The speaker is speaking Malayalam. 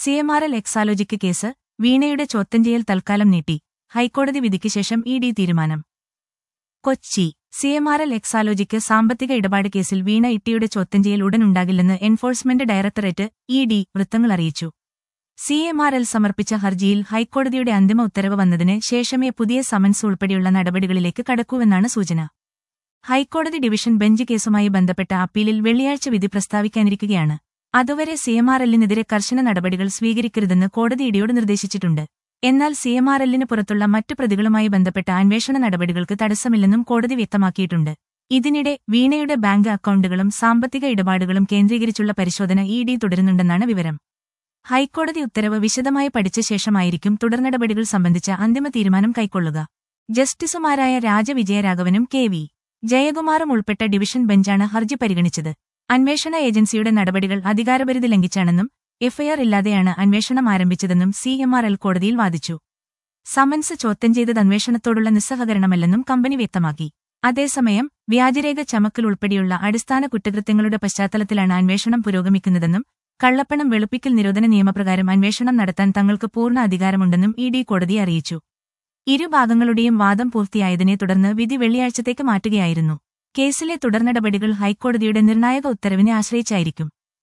C M R L Exalogic case വീണയുടെ ചോദ്യം ചെയ്യൽ തൽക്കാലം നീട്ടി ഹൈക്കോടതി വിധിക്ക് ശേഷം ഇ ഡി തീരുമാനം Kochi C M R L Exalogic സാമ്പത്തിക ഇടപാട് കേസിൽ വീണ ഇട്ടിയുടെ ചോദ്യം ചെയ്യൽ ഉടൻ ഉണ്ടാകില്ലെന്ന് എൻഫോഴ്സ്മെന്റ് ഡയറക്ടറേറ്റ് ഇ ഡി വൃത്തങ്ങൾ അറിയിച്ചു സി എം ആർ എൽ സമർപ്പിച്ച ഹർജിയിൽ ഹൈക്കോടതിയുടെ അന്തിമ ഉത്തരവ് വന്നതിന് ശേഷമേ പുതിയ സമൻസ് ഉൾപ്പെടെയുള്ള നടപടികളിലേക്ക് കടക്കൂവെന്നാണ് സൂചന ഹൈക്കോടതി ഡിവിഷൻ ബെഞ്ച് കേസുമായി ബന്ധപ്പെട്ട അപ്പീലിൽ വെള്ളിയാഴ്ച വിധി പ്രസ്താവിക്കാനിരിക്കുകയാണ് അതുവരെ സി എം ആർ എല്ലിനെതിരെ കർശന നടപടികൾ സ്വീകരിക്കരുതെന്ന് കോടതി ഇടിയോട് നിർദ്ദേശിച്ചിട്ടുണ്ട് എന്നാൽ സി എം ആർ എല്ലിന് പുറത്തുള്ള മറ്റു പ്രതികളുമായി ബന്ധപ്പെട്ട അന്വേഷണ നടപടികൾക്ക് തടസ്സമില്ലെന്നും കോടതി വ്യക്തമാക്കിയിട്ടുണ്ട് ഇതിനിടെ വീണയുടെ ബാങ്ക് അക്കൗണ്ടുകളും സാമ്പത്തിക ഇടപാടുകളും കേന്ദ്രീകരിച്ചുള്ള പരിശോധന ഇ ഡി തുടരുന്നുണ്ടെന്നാണ് വിവരം ഹൈക്കോടതി ഉത്തരവ് വിശദമായി പഠിച്ച ശേഷമായിരിക്കും തുടർനടപടികൾ സംബന്ധിച്ച അന്തിമ തീരുമാനം കൈക്കൊള്ളുക ജസ്റ്റിസുമാരായ രാജവിജയരാഘവനും കെ വി ജയകുമാറും ഉൾപ്പെട്ട ഡിവിഷൻ ബെഞ്ചാണ് ഹർജി പരിഗണിച്ചത് അന്വേഷണ ഏജൻസിയുടെ നടപടികൾ അധികാരപരിധി ലംഘിച്ചാണെന്നും എഫ്ഐആർ ഇല്ലാതെയാണ് അന്വേഷണം ആരംഭിച്ചതെന്നും സി എം ആർ എൽ കോടതിയിൽ വാദിച്ചു സമൻസ് ചോദ്യം ചെയ്തത് അന്വേഷണത്തോടുള്ള നിസ്സഹകരണമല്ലെന്നും കമ്പനി വ്യക്തമാക്കി അതേസമയം വ്യാജരേഖ ചമക്കൽ ഉൾപ്പെടെയുള്ള അടിസ്ഥാന കുറ്റകൃത്യങ്ങളുടെ പശ്ചാത്തലത്തിലാണ് അന്വേഷണം പുരോഗമിക്കുന്നതെന്നും കള്ളപ്പണം വെളുപ്പിക്കൽ നിരോധന നിയമപ്രകാരം അന്വേഷണം നടത്താൻ തങ്ങൾക്ക് പൂർണ്ണ അധികാരമുണ്ടെന്നും ഇ ഡി കോടതിയെ അറിയിച്ചു ഇരുഭാഗങ്ങളുടെയും വാദം പൂർത്തിയായതിനെ തുടർന്ന് വിധി വെള്ളിയാഴ്ചത്തേക്ക് മാറ്റുകയായിരുന്നു കേസിലെ തുടർനടപടികൾ ഹൈക്കോടതിയുടെ നിർണായക ഉത്തരവിനെ ആശ്രയിച്ചായിരിക്കും